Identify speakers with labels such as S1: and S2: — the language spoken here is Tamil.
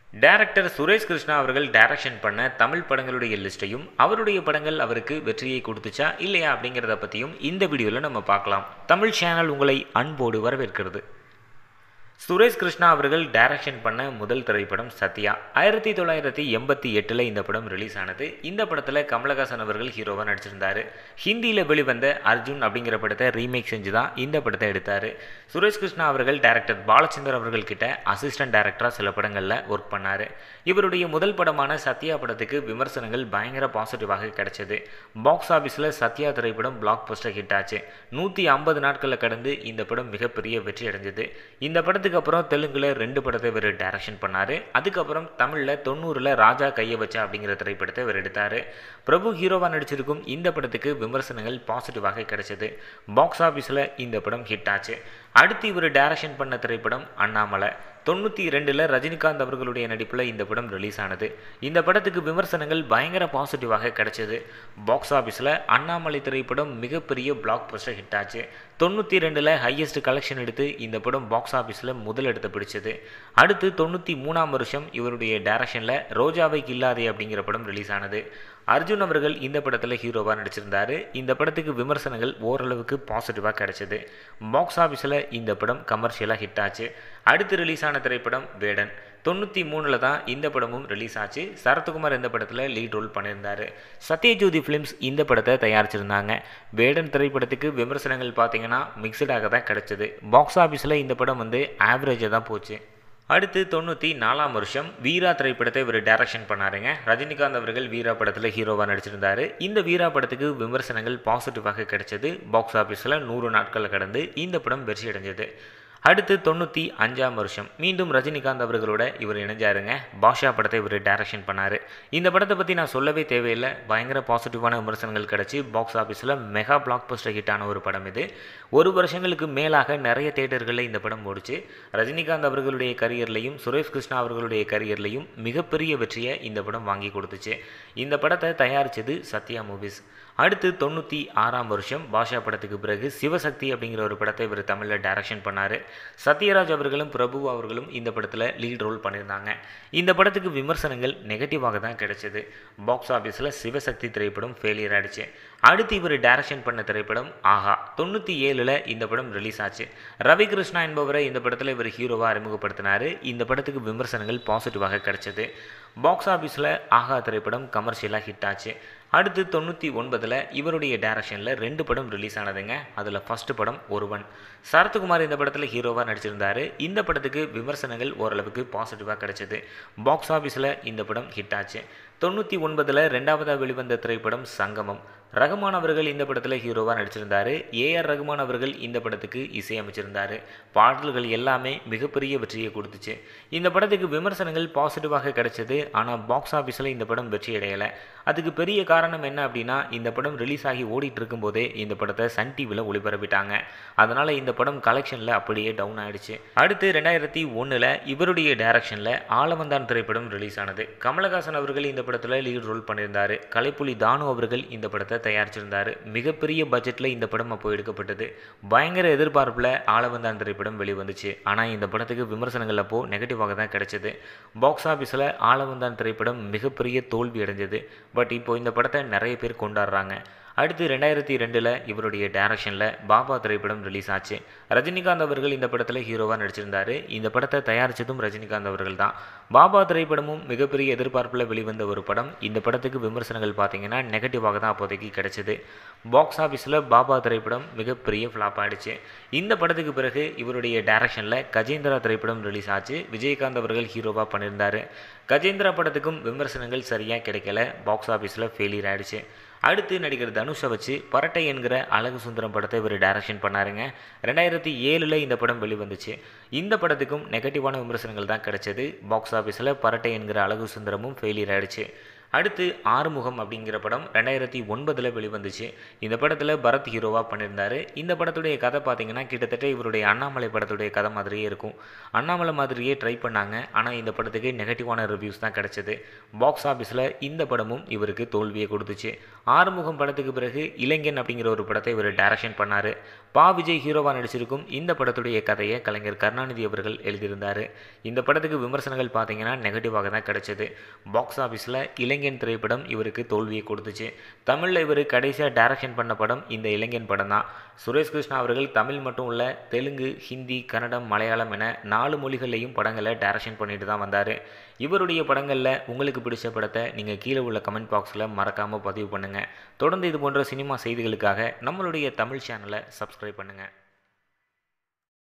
S1: டைரக்டர் சுரேஷ் கிருஷ்ணா அவர்கள் டைரக்ஷன் பண்ண தமிழ் படங்களுடைய லிஸ்ட்டையும் அவருடைய படங்கள் அவருக்கு வெற்றியை கொடுத்துச்சா இல்லையா அப்படிங்கிறத பற்றியும் இந்த வீடியோவில் நம்ம பார்க்கலாம் தமிழ் சேனல் உங்களை அன்போடு வரவேற்கிறது சுரேஷ் கிருஷ்ணா அவர்கள் டைரக்ஷன் பண்ண முதல் திரைப்படம் சத்யா ஆயிரத்தி தொள்ளாயிரத்தி எண்பத்தி எட்டில் இந்த படம் ரிலீஸ் ஆனது இந்த படத்தில் கமலஹாசன் அவர்கள் ஹீரோவாக நடிச்சிருந்தார் ஹிந்தியில் வெளிவந்த அர்ஜுன் அப்படிங்கிற படத்தை ரீமேக் செஞ்சு தான் இந்த படத்தை எடுத்தார் சுரேஷ் கிருஷ்ணா அவர்கள் டைரக்டர் பாலச்சந்தர் அவர்கள் கிட்ட அசிஸ்டன்ட் டைரக்டராக சில படங்களில் ஒர்க் பண்ணார் இவருடைய முதல் படமான சத்யா படத்துக்கு விமர்சனங்கள் பயங்கர பாசிட்டிவாக கிடைச்சது பாக்ஸ் ஆஃபீஸில் சத்யா திரைப்படம் பிளாக் பஸ்டர் ஹிட் ஆச்சு நூற்றி ஐம்பது நாட்களில் கடந்து இந்த படம் மிகப்பெரிய வெற்றி அடைஞ்சது இந்த படத்துக்கு அப்புறம் தெலுங்குல ரெண்டு படத்தை இவர் டைரக்ஷன் பண்ணார் அதுக்கப்புறம் தமிழில் தொண்ணூறில் ராஜா கையை வச்சா அப்படிங்கிற திரைப்படத்தை இவர் எடுத்தார் பிரபு ஹீரோவாக நடிச்சிருக்கும் இந்த படத்துக்கு விமர்சனங்கள் பாசிட்டிவாக கிடைச்சது பாக்ஸ் ஆஃபீஸில் இந்த படம் ஹிட் ஆச்சு அடுத்து இவர் டைரக்ஷன் பண்ண திரைப்படம் அண்ணாமலை தொண்ணூற்றி ரெண்டில் ரஜினிகாந்த் அவர்களுடைய நடிப்பில் இந்த படம் ரிலீஸ் ஆனது இந்த படத்துக்கு விமர்சனங்கள் பயங்கர பாசிட்டிவாக கிடைச்சது பாக்ஸ் ஆஃபீஸில் அண்ணாமலை திரைப்படம் மிகப்பெரிய பிளாக் பஸ்டர் ஹிட் ஆச்சு தொண்ணூற்றி ரெண்டில் ஹையஸ்ட் கலெக்ஷன் எடுத்து இந்த படம் பாக்ஸ் ஆஃபீஸில் முதல் இடத்தை பிடிச்சது அடுத்து தொண்ணூற்றி மூணாம் வருஷம் இவருடைய டைரக்ஷனில் ரோஜாவை கில்லாதே அப்படிங்கிற படம் ரிலீஸ் ஆனது அர்ஜுன் அவர்கள் இந்த படத்தில் ஹீரோவாக நடிச்சிருந்தார் இந்த படத்துக்கு விமர்சனங்கள் ஓரளவுக்கு பாசிட்டிவாக கிடைச்சது பாக்ஸ் ஆஃபீஸில் இந்த படம் கமர்ஷியலாக ஹிட் ஆச்சு அடுத்து ரிலீஸ் ஆன திரைப்படம் வேடன் தொண்ணூற்றி மூணில் தான் இந்த படமும் ரிலீஸ் ஆச்சு சரத்குமார் இந்த படத்தில் லீட் ரோல் பண்ணியிருந்தார் சத்யஜோதி ஃபிலிம்ஸ் இந்த படத்தை தயாரிச்சிருந்தாங்க வேடன் திரைப்படத்துக்கு விமர்சனங்கள் பார்த்தீங்கன்னா மிக்சடாக தான் கிடைச்சது பாக்ஸ் ஆஃபீஸில் இந்த படம் வந்து ஆவரேஜாக தான் போச்சு அடுத்து தொண்ணூற்றி நாலாம் வருஷம் வீரா திரைப்படத்தை இவர் டைரக்ஷன் பண்ணாருங்க ரஜினிகாந்த் அவர்கள் வீரா படத்தில் ஹீரோவாக நடிச்சிருந்தார் இந்த வீரா படத்துக்கு விமர்சனங்கள் பாசிட்டிவாக கிடைச்சது பாக்ஸ் ஆஃபீஸில் நூறு நாட்களில் கடந்து இந்த படம் வெற்றி அடைஞ்சது அடுத்து தொண்ணூற்றி அஞ்சாம் வருஷம் மீண்டும் ரஜினிகாந்த் அவர்களோட இவர் இணைஞ்சாருங்க பாஷா படத்தை இவர் டைரக்ஷன் பண்ணார் இந்த படத்தை பற்றி நான் சொல்லவே தேவையில்லை பயங்கர பாசிட்டிவான விமர்சனங்கள் கிடச்சி பாக்ஸ் ஆஃபீஸில் மெகா பிளாக் பஸ்டர் ஹிட்டான ஒரு படம் இது ஒரு வருஷங்களுக்கு மேலாக நிறைய தேட்டர்களில் இந்த படம் ஓடிச்சு ரஜினிகாந்த் அவர்களுடைய கரியர்லையும் சுரேஷ் கிருஷ்ணா அவர்களுடைய கரியர்லையும் மிகப்பெரிய வெற்றியை இந்த படம் வாங்கி கொடுத்துச்சு இந்த படத்தை தயாரித்தது சத்யா மூவிஸ் அடுத்து தொண்ணூற்றி ஆறாம் வருஷம் பாஷா படத்துக்கு பிறகு சிவசக்தி அப்படிங்கிற ஒரு படத்தை இவர் தமிழில் டைரக்ஷன் பண்ணார் சத்யராஜ் அவர்களும் பிரபு அவர்களும் இந்த படத்தில் லீட் ரோல் பண்ணியிருந்தாங்க இந்த படத்துக்கு விமர்சனங்கள் நெகட்டிவாக தான் கிடைச்சது பாக்ஸ் ஆஃபீஸில் சிவசக்தி திரைப்படம் ஃபெயிலியர் ஆயிடுச்சு அடுத்து இவர் டைரக்ஷன் பண்ண திரைப்படம் ஆஹா தொண்ணூற்றி ஏழில் இந்த படம் ரிலீஸ் ஆச்சு ரவி கிருஷ்ணா என்பவரை இந்த படத்தில் இவர் ஹீரோவாக அறிமுகப்படுத்தினார் இந்த படத்துக்கு விமர்சனங்கள் பாசிட்டிவாக கிடைச்சது பாக்ஸ் ஆஃபீஸில் ஆஹா திரைப்படம் கமர்ஷியலாக ஹிட் ஆச்சு அடுத்து தொண்ணூற்றி ஒன்பதில் இவருடைய டைரக்ஷனில் ரெண்டு படம் ரிலீஸ் ஆனதுங்க அதில் ஃபஸ்ட்டு படம் ஒருவன் சரத்குமார் இந்த படத்தில் ஹீரோவாக நடிச்சிருந்தார் இந்த படத்துக்கு விமர்சனங்கள் ஓரளவுக்கு பாசிட்டிவாக கிடைச்சது பாக்ஸ் ஆஃபீஸில் இந்த படம் ஹிட் ஆச்சு தொண்ணூற்றி ஒன்பதில் ரெண்டாவதாக வெளிவந்த திரைப்படம் சங்கமம் ரகுமான் அவர்கள் இந்த படத்தில் ஹீரோவாக நடிச்சிருந்தார் ஏஆர் ரகுமான் அவர்கள் இந்த படத்துக்கு இசையமைச்சிருந்தார் பாடல்கள் எல்லாமே மிகப்பெரிய வெற்றியை கொடுத்துச்சு இந்த படத்துக்கு விமர்சனங்கள் பாசிட்டிவாக கிடைச்சது ஆனால் பாக்ஸ் ஆஃபீஸில் இந்த படம் வெற்றி அடையலை அதுக்கு பெரிய காரணம் என்ன அப்படின்னா இந்த படம் ரிலீஸ் ஆகி ஓடிட்டு இருக்கும்போதே இந்த படத்தை சன் டிவியில் ஒளிபரப்பிட்டாங்க அதனால் இந்த படம் கலெக்ஷனில் அப்படியே டவுன் ஆயிடுச்சு அடுத்து ரெண்டாயிரத்தி ஒன்றில் இவருடைய டைரக்ஷனில் ஆலவந்தான் திரைப்படம் ரிலீஸ் ஆனது கமலஹாசன் அவர்கள் இந்த படத்தில் லீட் ரோல் பண்ணியிருந்தார் கலைப்புலி தானு அவர்கள் இந்த படத்தை தயாரிச்சிருந்தார் மிகப்பெரிய பட்ஜெட்டில் இந்த படம் அப்போ எடுக்கப்பட்டது பயங்கர எதிர்பார்ப்பில் ஆலவந்தான் திரைப்படம் வெளிவந்துச்சு ஆனால் இந்த படத்துக்கு விமர்சனங்கள் அப்போது நெகட்டிவாக தான் கிடைச்சது பாக்ஸ் ஆஃபீஸில் ஆலவந்தான் திரைப்படம் மிகப்பெரிய தோல்வி அடைஞ்சது பட் இப்போ இந்த படத்தை நிறைய பேர் கொண்டாடுறாங்க அடுத்து ரெண்டாயிரத்தி ரெண்டில் இவருடைய டைரக்ஷனில் பாபா திரைப்படம் ரிலீஸ் ஆச்சு ரஜினிகாந்த் அவர்கள் இந்த படத்தில் ஹீரோவாக நடிச்சிருந்தார் இந்த படத்தை தயாரித்ததும் ரஜினிகாந்த் அவர்கள் தான் பாபா திரைப்படமும் மிகப்பெரிய எதிர்பார்ப்பில் வெளிவந்த ஒரு படம் இந்த படத்துக்கு விமர்சனங்கள் பார்த்தீங்கன்னா நெகட்டிவாக தான் அப்போதைக்கு கிடைச்சது பாக்ஸ் ஆஃபீஸில் பாபா திரைப்படம் மிகப்பெரிய ஃப்ளாப் ஆகிடுச்சு இந்த படத்துக்கு பிறகு இவருடைய டைரக்ஷனில் கஜேந்திரா திரைப்படம் ரிலீஸ் ஆச்சு விஜயகாந்த் அவர்கள் ஹீரோவாக பண்ணியிருந்தார் கஜேந்திரா படத்துக்கும் விமர்சனங்கள் சரியாக கிடைக்கல பாக்ஸ் ஆஃபீஸில் ஃபெயிலியர் ஆகிடுச்சு அடுத்து நடிகர் தனுஷை வச்சு பரட்டை என்கிற அழகு சுந்தரம் படத்தை இவர் டைரக்ஷன் பண்ணாருங்க ரெண்டாயிரத்தி ஏழில் இந்த படம் வெளிவந்துச்சு இந்த படத்துக்கும் நெகட்டிவான விமர்சனங்கள் தான் கிடைச்சது பாக்ஸ் ஆஃபீஸில் பரட்டை என்கிற அழகு சுந்தரமும் ஃபெயிலியர் ஆயிடுச்சு அடுத்து ஆறுமுகம் அப்படிங்கிற படம் ரெண்டாயிரத்தி ஒன்பதில் வெளிவந்துச்சு இந்த படத்தில் பரத் ஹீரோவாக பண்ணியிருந்தாரு இந்த படத்துடைய கதை பார்த்தீங்கன்னா கிட்டத்தட்ட இவருடைய அண்ணாமலை படத்துடைய கதை மாதிரியே இருக்கும் அண்ணாமலை மாதிரியே ட்ரை பண்ணாங்க ஆனால் இந்த படத்துக்கு நெகட்டிவான ரிவ்யூஸ் தான் கிடைச்சது பாக்ஸ் ஆஃபீஸில் இந்த படமும் இவருக்கு தோல்வியை கொடுத்துச்சு ஆறுமுகம் படத்துக்கு பிறகு இளைஞன் அப்படிங்கிற ஒரு படத்தை இவர் டைரக்ஷன் பண்ணார் பா விஜய் ஹீரோவாக நடிச்சிருக்கும் இந்த படத்துடைய கதையை கலைஞர் கருணாநிதி அவர்கள் எழுதியிருந்தார் இந்த படத்துக்கு விமர்சனங்கள் பார்த்தீங்கன்னா நெகட்டிவாக தான் கிடைச்சது பாக்ஸ் ஆஃபீஸில் இளைஞன் திரைப்படம் இவருக்கு தோல்வியை கொடுத்துச்சு தமிழில் இவர் கடைசியாக டைரக்ஷன் பண்ண படம் இந்த இளைஞன் படம் தான் சுரேஷ் கிருஷ்ணா அவர்கள் தமிழ் மட்டும் உள்ள தெலுங்கு ஹிந்தி கன்னடம் மலையாளம் என நாலு மொழிகள்லையும் படங்களை டைரக்ஷன் பண்ணிட்டு தான் வந்தார் இவருடைய படங்களில் உங்களுக்கு பிடிச்ச படத்தை நீங்கள் கீழே உள்ள கமெண்ட் பாக்ஸில் மறக்காமல் பதிவு பண்ணுங்கள் தொடர்ந்து இது போன்ற சினிமா செய்திகளுக்காக நம்மளுடைய தமிழ் சேனலை சப்ஸ்கிரைப் பண்ணுங்கள்